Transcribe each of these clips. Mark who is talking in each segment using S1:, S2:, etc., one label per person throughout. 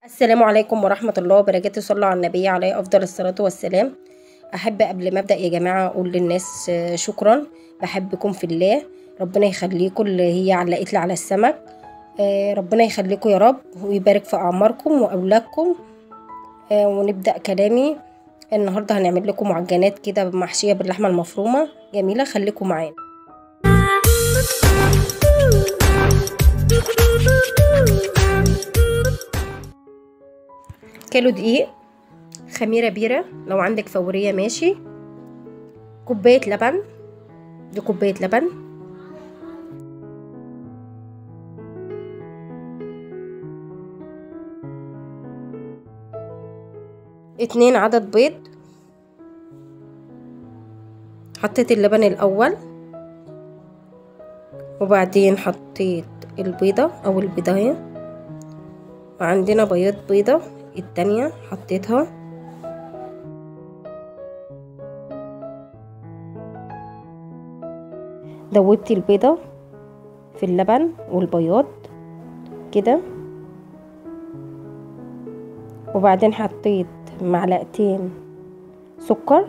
S1: السلام عليكم ورحمة الله وبركاته صلوا على النبي عليه أفضل الصلاة والسلام أحب قبل ما أبدأ يا جماعة أقول للناس آه، شكرا بحبكم في الله ربنا يخليكم اللي هي علقت لي على السمك آه، ربنا يخليكم يا رب ويبارك في أعماركم وأولادكم آه، ونبدأ كلامي النهاردة هنعمل لكم معجنات كده محشية باللحمة المفرومة جميلة خليكم معانا كيلو دقيق خميرة بيرة لو عندك فورية ماشي كوباية لبن دي كوباية لبن اتنين عدد بيض حطيت اللبن الأول وبعدين حطيت البيضة أو البيضاية وعندنا بياض بيضة التانية حطيتها دوبت البيضة في اللبن والبياض كده وبعدين حطيت معلقتين سكر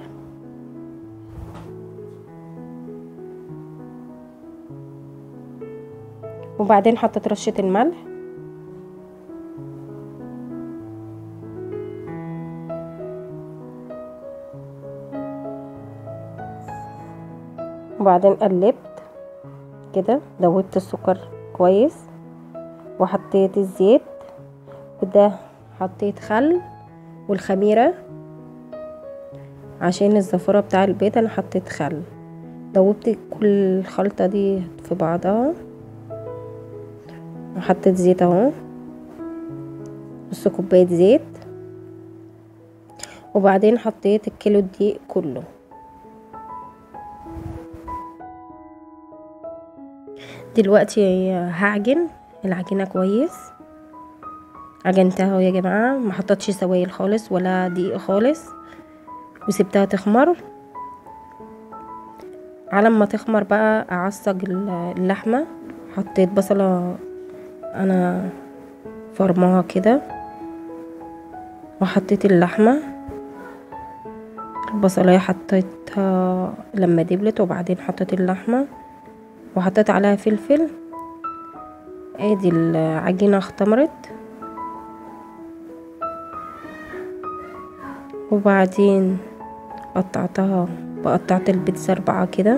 S1: وبعدين حطيت رشة الملح وبعدين قلبت كده دوبت السكر كويس وحطيت الزيت وده حطيت خل والخميرة عشان الزفرة بتاع البيض انا حطيت خل دوبت كل الخلطة دي في بعضها وحطيت زيت اهو نص كوباية زيت وبعدين حطيت الكيلو الدقيق كله دلوقتي هعجن العجينة كويس عجنتها يا جماعة ما حطيتش سوائل خالص ولا دقيق خالص وسبتها تخمر على ما تخمر بقى اعصج اللحمة حطيت بصلة انا فرماها كده وحطيت اللحمة البصلاية حطيتها لما دبلت وبعدين حطيت اللحمة وحطيت عليها فلفل ادي العجينة اختمرت وبعدين قطعتها وقطعت البيتزا اربعة كده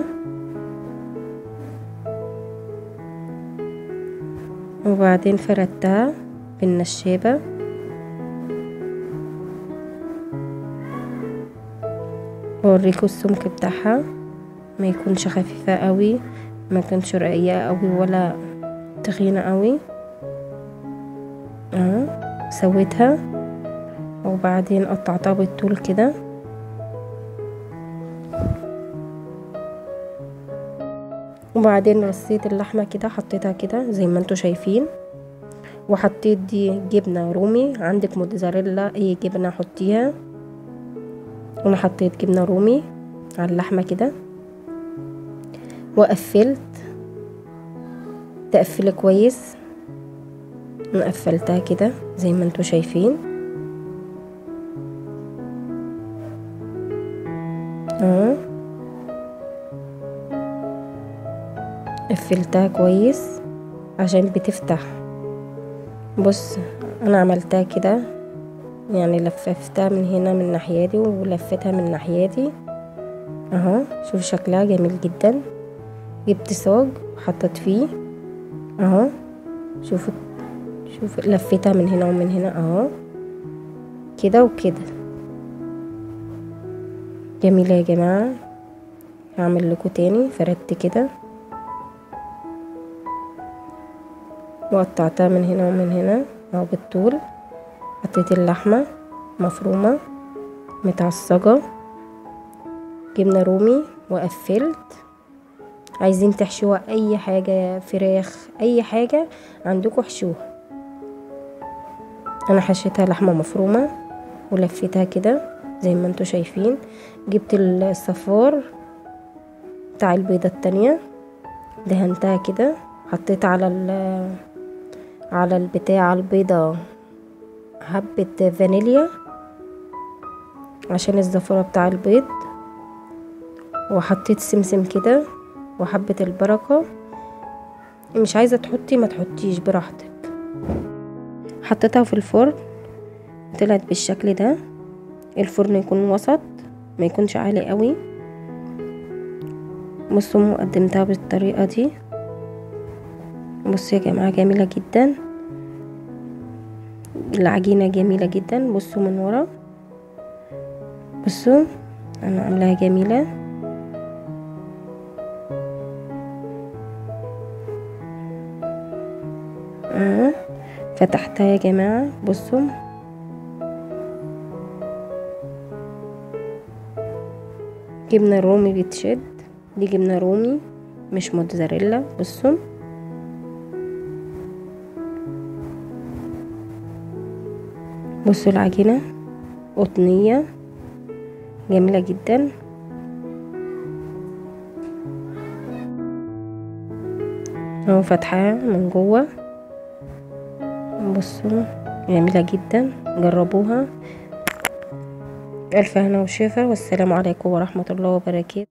S1: وبعدين فردتها بالنشابة اوريكم السمك بتاعها ما يكونش خفيفة قوي ما كانش رقيقة قوي ولا تخينة قوي اهو سويتها وبعدين قطعتها بالطول كده وبعدين رصيت اللحمة كده حطيتها كده زي ما انتوا شايفين وحطيت دي جبنة رومي عندك موتزاريلا اي جبنة حطيها وانا حطيت جبنة رومي على اللحمة كده وقفلت تقفل كويس قفلتها كده زي ما انتوا شايفين اهو قفلتها كويس عشان بتفتح بص انا عملتها كده يعني لففتها من هنا من ناحيتي ولفتها من ناحيتي اهو شوف شكلها جميل جدا جبت صاج وحطيت فيه اهو شوفوا شوف لفيتها من هنا ومن هنا اهو كده وكده جميلة يا جماعة هعمل لكم تاني فردت كده وقطعتها من هنا ومن هنا اهو بالطول حطيت اللحمة مفرومة متعصجة جبنة رومي وقفلت عايزين تحشوها اي حاجة فراخ اي حاجة عندكم حشوها انا حشيتها لحمة مفرومة ولفيتها كده زي ما انتوا شايفين جبت الصفار بتاع البيضة التانية دهنتها كده حطيت على ال على البتاع البيضة حبة فانيليا عشان الزفرة بتاع البيض وحطيت سمسم كده وحبة البركة مش عايزة تحطي ما تحطيش براحتك حطيتها في الفرن طلعت بالشكل ده الفرن يكون وسط ما يكونش عالي قوي بصوا قدمتها بالطريقة دي بصوا يا جماعة جميلة جدا العجينة جميلة جدا بصوا من ورا بصوا انا عاملاها جميلة اه فتحتها يا جماعة بصوا جبنة رومي بتشد دي جبنة رومي مش موتزاريلا بصوا بصوا العجينة قطنية جميلة جدا اهو فاتحاها من جوه بصوا جميلة جدا جربوها ألف هنا وشفا والسلام عليكم ورحمة الله وبركاته